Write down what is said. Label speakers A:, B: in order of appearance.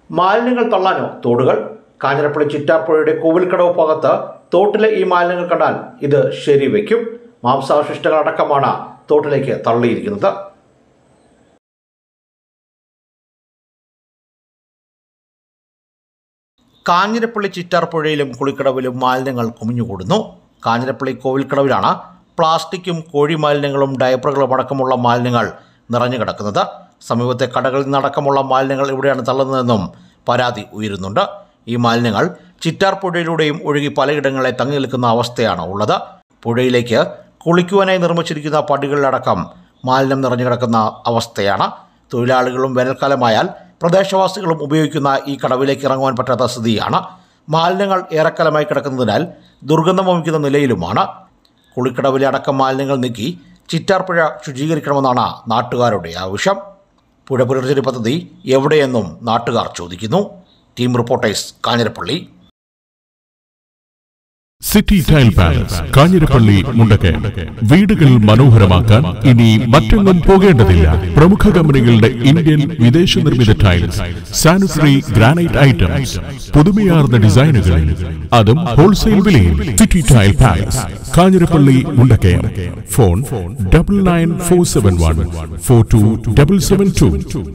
A: മാലിന്യങ്ങൾ തള്ളാനോ തോടുകൾ കാഞ്ഞിരപ്പള്ളി ചിറ്റാർപ്പുഴയുടെ കോവിൽക്കടവ് ഭാഗത്ത് തോട്ടിലെ ഈ മാലിന്യങ്ങൾ കണ്ടാൽ ഇത് ശരിവെക്കും മാംസാവശിഷ്ടങ്ങളടക്കമാണ് തോട്ടിലേക്ക് തള്ളിയിരിക്കുന്നത് കാഞ്ഞിരപ്പള്ളി ചിറ്റാർപ്പുഴയിലും കുളിക്കടവിലും മാലിന്യങ്ങൾ കുമിഞ്ഞുകൂടുന്നു കാഞ്ഞിരപ്പള്ളി കോവിൽക്കടവിലാണ് പ്ലാസ്റ്റിക്കും കോഴി മാലിന്യങ്ങളും ഡയപ്പറുകളും അടക്കമുള്ള മാലിന്യങ്ങൾ നിറഞ്ഞു കിടക്കുന്നത് സമീപത്തെ കടകളിൽ നിന്നടക്കമുള്ള മാലിന്യങ്ങൾ ഇവിടെയാണ് തള്ളുന്നതെന്നും പരാതി ഉയരുന്നുണ്ട് ഈ മാലിന്യങ്ങൾ ചിറ്റാർ പുഴയിലൂടെയും ഒഴുകി പലയിടങ്ങളെ തങ്ങി നിൽക്കുന്ന അവസ്ഥയാണ് ഉള്ളത് പുഴയിലേക്ക് കുളിക്കുവാനായി നിർമ്മിച്ചിരിക്കുന്ന പടികളിലടക്കം മാലിന്യം നിറഞ്ഞു കിടക്കുന്ന അവസ്ഥയാണ് തൊഴിലാളികളും വേനൽക്കാലമായാൽ പ്രദേശവാസികളും ഉപയോഗിക്കുന്ന ഈ കടവിലേക്ക് ഇറങ്ങുവാൻ പറ്റാത്ത സ്ഥിതിയാണ് മാലിന്യങ്ങൾ ഏറെക്കാലമായി കിടക്കുന്നതിനാൽ ദുർഗന്ധം വമിക്കുന്ന നിലയിലുമാണ് കുളിക്കടവിലെ അടക്കം മാലിന്യങ്ങൾ നീക്കി ചിറ്റാർപ്പുഴ ശുചീകരിക്കണമെന്നാണ് നാട്ടുകാരുടെ ആവശ്യം പുഴ പുനരുദ്ധരണ പദ്ധതി എവിടെയെന്നും നാട്ടുകാർ ചോദിക്കുന്നു team reporters Kanjirappally
B: city tile palace Kanjirappally Mundakayam വീടുകൾ മനോഹരമാക്കാൻ ഇനി മറ്റെങ്ങും പോകേണ്ടതില്ല പ്രമുഖ കമ്പനികളുടെ ഇന്ത്യൻ വിദേശ നിർമ്മിത ടൈൽസ് സാനിറ്ററി ഗ്രാനൈറ്റ് ഐറ്റംസ് പുതുമയാർന്ന ഡിസൈനുകളിൽ അതും ഹോൾസെയിൽ വിലയിൽ city tile palace Kanjirappally Mundakayam phone double nine four seven one four two double seven to